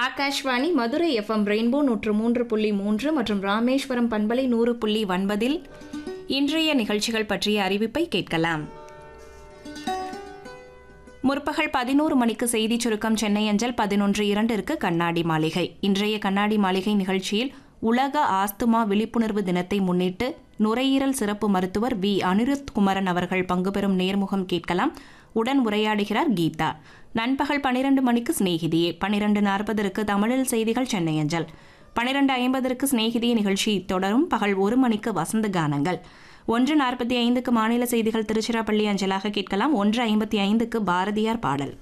Akashvani Madurai FM rainbow நூற்று மூன்று புள்ளி மூன்று மற்றும் ராமேஸ்வரம் பண்பலை நூறு புள்ளி ஒன்பதில் இன்றைய நிகழ்ச்சிகள் பற்றிய அறிவிப்பை கேட்கலாம் முற்பகல் பதினோரு மணிக்கு செய்திச் சுருக்கம் சென்னை அஞ்சல் பதினொன்று இரண்டிற்கு கண்ணாடி மாளிகை இன்றைய கண்ணாடி மாளிகை நிகழ்ச்சியில் உலக ஆஸ்துமா விழிப்புணர்வு தினத்தை முன்னிட்டு நுரையீரல் சிறப்பு மருத்துவர் வி அனிருத் குமரன் அவர்கள் பங்குபெறும் நேர்முகம் கேட்கலாம் உடன் உரையாடுகிறார் கீதா நண்பகல் பனிரெண்டு மணிக்கு சிநேகிதியே பனிரெண்டு நாற்பதற்கு தமிழில் செய்திகள் சென்னை அஞ்சல் பனிரெண்டு ஐம்பதற்கு சிநேகிதிய நிகழ்ச்சி தொடரும் பகல் ஒரு மணிக்கு வசந்த கானங்கள் ஒன்று நாற்பத்தி ஐந்துக்கு மாநில செய்திகள் திருச்சிராப்பள்ளி அஞ்சலாக கேட்கலாம் ஒன்று ஐம்பத்தி ஐந்துக்கு பாரதியார் பாடல்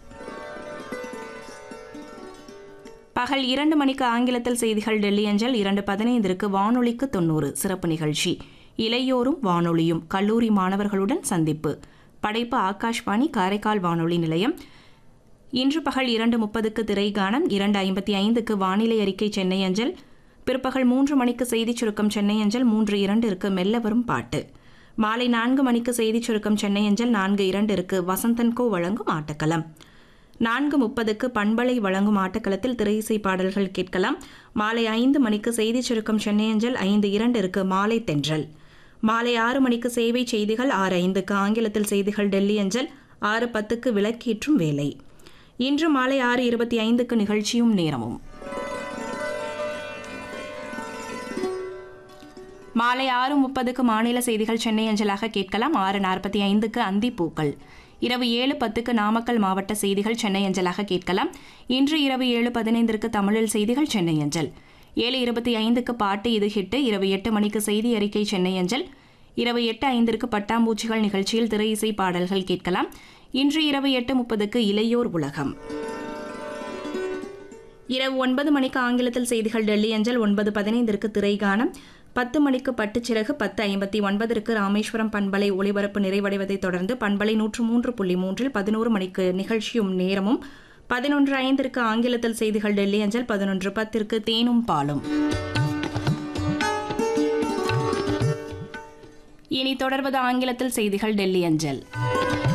பகல் இரண்டு மணிக்கு ஆங்கிலத்தில் செய்திகள் டெல்லி அஞ்சல் இரண்டு பதினைந்திற்கு வானொலிக்கு தொண்ணூறு சிறப்பு நிகழ்ச்சி இளையோரும் வானொலியும் கல்லூரி மாணவர்களுடன் சந்திப்பு படைப்பு ஆகாஷ்வாணி காரைக்கால் வானொலி நிலையம் இன்று பகல் இரண்டு முப்பதுக்கு திரைகானம் இரண்டு ஐம்பத்தி ஐந்துக்கு வானிலை அறிக்கை சென்னை அஞ்சல் பிற்பகல் மூன்று மணிக்கு செய்திச் சுருக்கம் சென்னை அஞ்சல் மூன்று இரண்டிற்கு மெல்ல வரும் பாட்டு மாலை நான்கு மணிக்கு செய்திச் சுருக்கம் சென்னை அஞ்சல் நான்கு இரண்டிற்கு வசந்தன்கோ வழங்கும் ஆட்டக்களம் நான்கு முப்பதுக்கு பண்பலை வழங்கும் ஆட்டக்களத்தில் திரையிசை பாடல்கள் கேட்கலாம் மாலை ஐந்து மணிக்கு செய்திச் சுருக்கம் சென்னை அஞ்சல் ஐந்து இரண்டிற்கு மாலை தென்றல் மாலை ஆறு மணிக்கு சேவை செய்திகள் ஆறு ஐந்துக்கு ஆங்கிலத்தில் செய்திகள் டெல்லி அஞ்சல் ஆறு பத்துக்கு விளக்கேற்றும் வேலை இன்று மாலை ஆறு இருபத்தி ஐந்துக்கு நிகழ்ச்சியும் நேரமும் மாலை ஆறு முப்பதுக்கு மாநில செய்திகள் சென்னை அஞ்சலாக கேட்கலாம் ஆறு நாற்பத்தி ஐந்துக்கு அந்தி பூக்கள் இரவு ஏழு பத்துக்கு நாமக்கல் மாவட்ட செய்திகள் சென்னை அஞ்சலாக கேட்கலாம் இன்று இரவு ஏழு பதினைந்திற்கு தமிழில் செய்திகள் சென்னை அஞ்சல் ஏழு இருபத்தி ஐந்துக்கு பாட்டு இது ஹிட்டு இரவு எட்டு மணிக்கு செய்தி அறிக்கை சென்னை அஞ்சல் இரவு எட்டு ஐந்திற்கு பட்டாம்பூச்சிகள் நிகழ்ச்சியில் திரை இசை பாடல்கள் கேட்கலாம் இன்று இரவு எட்டு முப்பதுக்கு இளையோர் உலகம் இரவு ஒன்பது மணிக்கு ஆங்கிலத்தில் செய்திகள் டெல்லி அஞ்சல் ஒன்பது பதினைந்திற்கு திரைகானம் பத்து மணிக்கு பட்டுச்சிறகு பத்து ஐம்பத்தி ஒன்பதற்கு ராமேஸ்வரம் பண்பலை ஒளிபரப்பு நிறைவடைவதைத் தொடர்ந்து பண்பலை நூற்று மூன்று புள்ளி மூன்றில் பதினோரு மணிக்கு நிகழ்ச்சியும் நேரமும் பதினொன்று ஐந்திற்கு ஆங்கிலத்தில் செய்திகள் டெல்லி அஞ்சல் பதினொன்று பத்திற்கு தேனும் பாலும் இனி தொடர்வது ஆங்கிலத்தில் செய்திகள் டெல்லி அஞ்சல்